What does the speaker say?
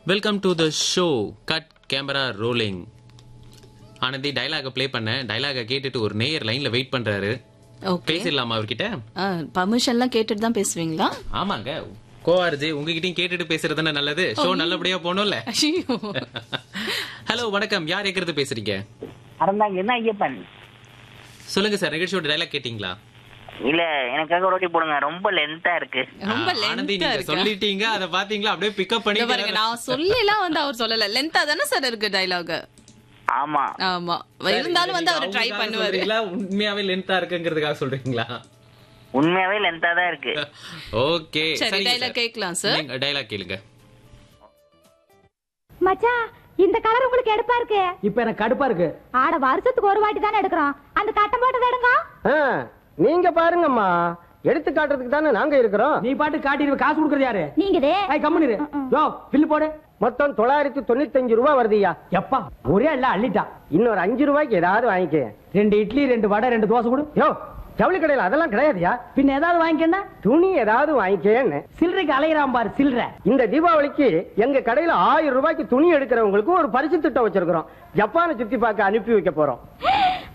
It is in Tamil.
welcome to the show cut camera rolling Anandhi dialogue play பண்ண டைலாக கேட்டுட்டு ஒரு நேயர் லைன்ல வெயிட் பண்றாரு ஓகே பேசிடலாமா அவர்கிட்ட பர்மிஷன்லாம் கேட்டுட்டு தான் பேசுவீங்களா ஆமாங்க கோஆர்ஜி உங்ககிட்டயும் கேட்டுட்டு பேசுறது தானே நல்லது ஷோ நல்லபடியா போகணும்ல ஐயோ ஹலோ வணக்கம் யார் எங்கிறது பேசுறீங்க அறந்தாங்க என்ன ஐயப்பன் சொல்லுங்க சார் நிகழ்ச்சியோட டைலாக் கேட்டிங்களா இல்ல எனக்காக ஒரு வாட்டி போடுங்க ரொம்ப லென்த்தா இருக்கு ரொம்ப ஆ, ஆனந்தி லென்த்தா நீங்க இருக்கு சொல்லிட்டீங்க அத பாத்தீங்களா அப்படியே பிக்கப் இங்க பாருங்க பண்ணி நான் சொல்லலாம் வந்து அவர் சொல்லல லென்த்தா தானே சார் இருக்கு டைலாக் ஆமா ஆமா இருந்தாலும் வந்து அவர் ட்ரை பண்ணுவாரு சொல்றீங்களா உண்மையாவே லென்த்தா இருக்குங்கிறதுக்காக சொல்றீங்களா உண்மையாவே லென்த்தா தான் இருக்கு ஓகே சரி டைலாக் கேட்கலாம் சார் டைலாக் கேளுங்க மச்சான் இந்த கலர் உங்களுக்கு எடுப்பா இருக்கு இப்ப எனக்கு கடுப்பா இருக்கு ஆட வருஷத்துக்கு ஒரு வாட்டி தானே எடுக்கிறோம் அந்த கட்டம் போட்டதை எடுங்க ஆ, நீங்க பாருங்கம்மா எடுத்து காட்டுறதுக்கு தானே நாங்க இருக்கிறோம் நீ பாட்டு காட்டிடுவ காசு கொடுக்கறது யாரு நீங்கதே ஏய் கம்முனு யோ பில்லு போடு மொத்தம் தொள்ளாயிரத்தி தொண்ணூத்தி அஞ்சு ரூபா வருதுய்யா எப்பா ஒரே இல்ல அள்ளிட்டா இன்னொரு அஞ்சு ரூபாய்க்கு ஏதாவது வாங்கிக்க ரெண்டு இட்லி ரெண்டு வடை ரெண்டு தோசை கொடு யோ ஜவுளி கடையில அதெல்லாம் கிடையாதுயா பின்ன ஏதாவது வாங்கிக்கன்னா துணி ஏதாவது வாங்கிக்கேன்னு சில்லறைக்கு அலையிறான் பாரு சில்லற இந்த தீபாவளிக்கு எங்க கடையில ஆயிரம் ரூபாய்க்கு துணி எடுக்கிறவங்களுக்கு ஒரு பரிசு திட்டம் வச்சிருக்கிறோம் ஜப்பானை சுத்தி பார்க்க அனுப்பி வைக்க போறோம்